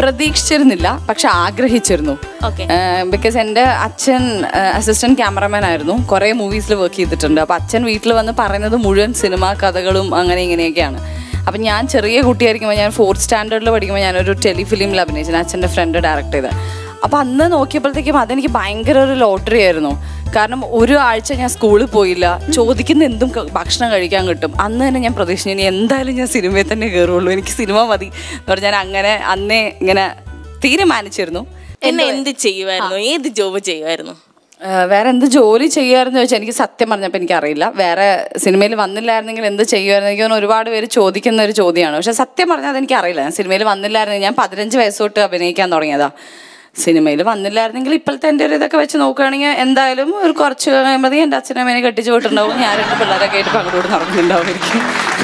പ്രതീക്ഷിച്ചിരുന്നില്ല പക്ഷെ ആഗ്രഹിച്ചിരുന്നു Okay. ബിക്കോസ് എൻ്റെ അച്ഛൻ അസിസ്റ്റന്റ് ക്യാമറമാൻ ആയിരുന്നു കുറേ മൂവീസിൽ വർക്ക് ചെയ്തിട്ടുണ്ട് അപ്പോൾ അച്ഛൻ വീട്ടിൽ വന്ന് പറയുന്നത് മുഴുവൻ സിനിമാ കഥകളും അങ്ങനെ ഇങ്ങനെയൊക്കെയാണ് അപ്പം ഞാൻ ചെറിയ കുട്ടിയായിരിക്കുമ്പോൾ ഞാൻ ഫോർത്ത് സ്റ്റാൻഡേർഡിൽ പഠിക്കുമ്പോൾ ഞാനൊരു ടെലിഫിലിമിൽ അഭിനയിച്ചു അച്ഛൻ്റെ ഫ്രണ്ട് ഡയറക്ട് ചെയ്ത് അപ്പോൾ അന്ന് നോക്കിയപ്പോഴത്തേക്കും അതെനിക്ക് ഭയങ്കര ഒരു ലോട്ടറി ആയിരുന്നു കാരണം ഒരു ആഴ്ച ഞാൻ സ്കൂളിൽ പോയില്ല ചോദിക്കുന്ന എന്തും ക- ഭക്ഷണം കഴിക്കാൻ കിട്ടും അന്ന് തന്നെ ഞാൻ പ്രതീക്ഷിച്ചു ഇനി എന്തായാലും ഞാൻ സിനിമയിൽ തന്നെ കയറുള്ളൂ എനിക്ക് സിനിമ മതി എന്ന് പറഞ്ഞാൽ ഞാൻ അങ്ങനെ അന്നേ ഇങ്ങനെ തീരുമാനിച്ചിരുന്നു എന്നെ എന്ത് ചെയ്യുമായിരുന്നു ഏത് ജോബ് ചെയ്യുമായിരുന്നു ഏഹ് വേറെ എന്ത് ജോലി ചെയ്യുമായിരുന്നു ചോദിച്ചാൽ എനിക്ക് സത്യം പറഞ്ഞപ്പോൾ എനിക്കറിയില്ല വേറെ സിനിമയിൽ വന്നില്ലായിരുന്നെങ്കിൽ എന്ത് ചെയ്യുമായിരുന്നു എനിക്ക് തോന്നുന്നു ഒരുപാട് പേര് ചോദിക്കുന്ന ഒരു ചോദ്യമാണ് പക്ഷെ സത്യം പറഞ്ഞാൽ അതെനിക്ക് അറിയില്ല ഞാൻ സിനിമയിൽ വന്നില്ലായിരുന്നെങ്കിൽ ഞാൻ പതിനഞ്ച് വയസ്സ് തൊട്ട് അഭിനയിക്കാൻ തുടങ്ങിയതാ സിനിമയിൽ വന്നില്ലായിരുന്നെങ്കിൽ ഇപ്പോഴത്തെ എൻ്റെ ഒരു ഇതൊക്കെ വെച്ച് നോക്കുകയാണെങ്കിൽ എന്തായാലും ഒരു കുറച്ച് കഴിയുമ്പോഴത്തേക്കും എൻ്റെ അച്ഛനും അമ്മേനെ കെട്ടിച്ചു വിട്ടുണ്ടാവും ഞാൻ രണ്ട് പിള്ളേരൊക്കെ ആയിട്ട് പങ്കോട് നടക്കുന്നുണ്ടാവുമായിരിക്കും